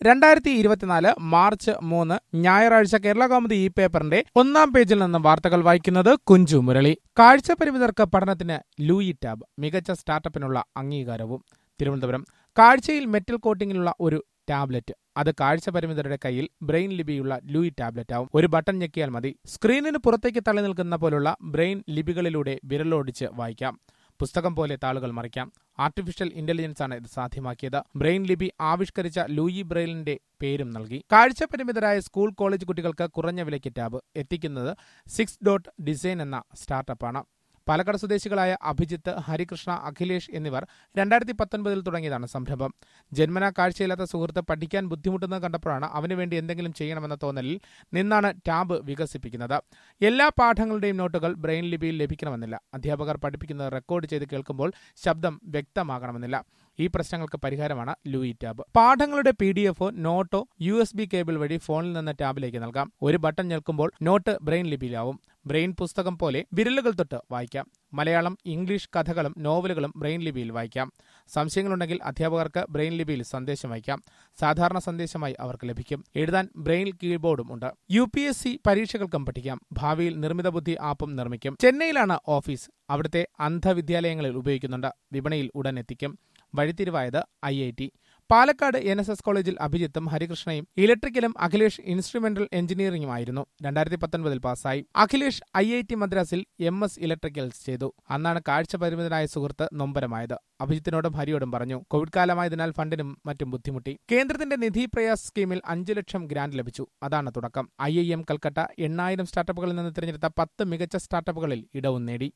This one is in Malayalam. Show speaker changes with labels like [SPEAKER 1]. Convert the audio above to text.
[SPEAKER 1] രണ്ടായിരത്തി ഇരുപത്തിനാല് മാർച്ച് മൂന്ന് ഞായറാഴ്ച കേരള കൗമുദി ഈ പേപ്പറിന്റെ ഒന്നാം പേജിൽ നിന്ന് വാർത്തകൾ വായിക്കുന്നത് കുഞ്ചു മുരളി കാഴ്ച പരിമിതർക്ക് പഠനത്തിന് ലൂയി ടാബ് മികച്ച സ്റ്റാർട്ടപ്പിനുള്ള അംഗീകാരവും തിരുവനന്തപുരം കാഴ്ചയിൽ മെറ്റൽ കോട്ടിങ്ങിലുള്ള ഒരു ടാബ്ലറ്റ് അത് കാഴ്ച പരിമിതരുടെ കയ്യിൽ ബ്രെയിൻ ലിപിയുള്ള ലൂയി ടാബ്ലറ്റ് ആവും ഒരു ബട്ടൺ ഞെക്കിയാൽ മതി സ്ക്രീനിന് പുറത്തേക്ക് തള്ളി നിൽക്കുന്ന പോലുള്ള ബ്രെയിൻ ലിപികളിലൂടെ വിരലോടിച്ച് വായിക്കാം പുസ്തകം പോലെ താളുകൾ മറിക്കാം ആർട്ടിഫിഷ്യൽ ഇന്റലിജൻസ് ആണ് ഇത് സാധ്യമാക്കിയത് ബ്രെയിൻ ലിപി ആവിഷ്കരിച്ച ലൂയി ബ്രെയിലിന്റെ പേരും നൽകി കാഴ്ച പരിമിതരായ സ്കൂൾ കോളേജ് കുട്ടികൾക്ക് കുറഞ്ഞ വിലയ്ക്ക് ടാബ് എത്തിക്കുന്നത് സിക്സ് ഡോട്ട് ഡിസൈൻ എന്ന സ്റ്റാർട്ടപ്പാണ് പാലക്കാട് സ്വദേശികളായ അഭിജിത്ത് ഹരികൃഷ്ണ അഖിലേഷ് എന്നിവർ രണ്ടായിരത്തി പത്തൊൻപതിൽ തുടങ്ങിയതാണ് സംരംഭം ജന്മനാ കാഴ്ചയില്ലാത്ത സുഹൃത്ത് പഠിക്കാൻ ബുദ്ധിമുട്ടുന്നത് കണ്ടപ്പോഴാണ് അവന് വേണ്ടി എന്തെങ്കിലും ചെയ്യണമെന്ന തോന്നലിൽ നിന്നാണ് ടാബ് വികസിപ്പിക്കുന്നത് എല്ലാ പാഠങ്ങളുടെയും നോട്ടുകൾ ബ്രെയിൻ ലിപിയിൽ ലഭിക്കണമെന്നില്ല അധ്യാപകർ പഠിപ്പിക്കുന്നത് റെക്കോർഡ് ചെയ്ത് കേൾക്കുമ്പോൾ ശബ്ദം വ്യക്തമാകണമെന്നില്ല ഈ പ്രശ്നങ്ങൾക്ക് പരിഹാരമാണ് ലൂയി ടാബ് പാഠങ്ങളുടെ പി ഡി എഫോ നോട്ടോ യു എസ് ബി കേബിൾ വഴി ഫോണിൽ നിന്ന് ടാബിലേക്ക് നൽകാം ഒരു ബട്ടൺ ഞെൽക്കുമ്പോൾ നോട്ട് ബ്രെയിൻ ലിപിയിലാവും ബ്രെയിൻ പുസ്തകം പോലെ വിരലുകൾ തൊട്ട് വായിക്കാം മലയാളം ഇംഗ്ലീഷ് കഥകളും നോവലുകളും ബ്രെയിൻ ലിപിയിൽ വായിക്കാം സംശയങ്ങളുണ്ടെങ്കിൽ അധ്യാപകർക്ക് ബ്രെയിൻ ലിപിയിൽ സന്ദേശം വായിക്കാം സാധാരണ സന്ദേശമായി അവർക്ക് ലഭിക്കും എഴുതാൻ ബ്രെയിൻ കീബോർഡും ഉണ്ട് യു പി എസ് സി പരീക്ഷകൾക്കും പഠിക്കാം ഭാവിയിൽ നിർമ്മിത ബുദ്ധി ആപ്പും നിർമ്മിക്കും ചെന്നൈയിലാണ് ഓഫീസ് അവിടുത്തെ അന്ധവിദ്യാലയങ്ങളിൽ ഉപയോഗിക്കുന്നുണ്ട് വിപണിയിൽ ഉടൻ എത്തിക്കും വഴിത്തിരിവായത് I I T Palakkad N S S കോളേജിൽ അഭിജിത്തും ഹരികൃഷ്ണയും ഇലക്ട്രിക്കലും അഖിലേഷ് ഇൻസ്ട്രുമെന്റൽ എഞ്ചിനീയറിംഗുമായിരുന്നു രണ്ടായിരത്തി പത്തൊൻപതിൽ പാസ്സായി അഖിലേഷ് ഐ ഐ ടി മദ്രാസിൽ എം എസ് ഇലക്ട്രിക്കൽസ് ചെയ്തു അന്നാണ് കാഴ്ച പരിമിതനായ സുഹൃത്ത് നൊമ്പരമായത് അഭിജിത്തിനോടും ഹരിയോടും പറഞ്ഞു കോവിഡ് കാലമായതിനാൽ ഫണ്ടിനും മറ്റും ബുദ്ധിമുട്ടി കേന്ദ്രത്തിന്റെ നിധി പ്രയാസ് സ്കീമിൽ അഞ്ചു ലക്ഷം ഗ്രാന്റ് ലഭിച്ചു അതാണ് തുടക്കം ഐ ഐ എം കൽക്കട്ട എണ്ണായിരം സ്റ്റാർട്ടപ്പുകളിൽ നിന്ന് തിരഞ്ഞെടുത്ത പത്ത് മികച്ച സ്റ്റാർട്ടപ്പുകളിൽ ഇടവും നേടി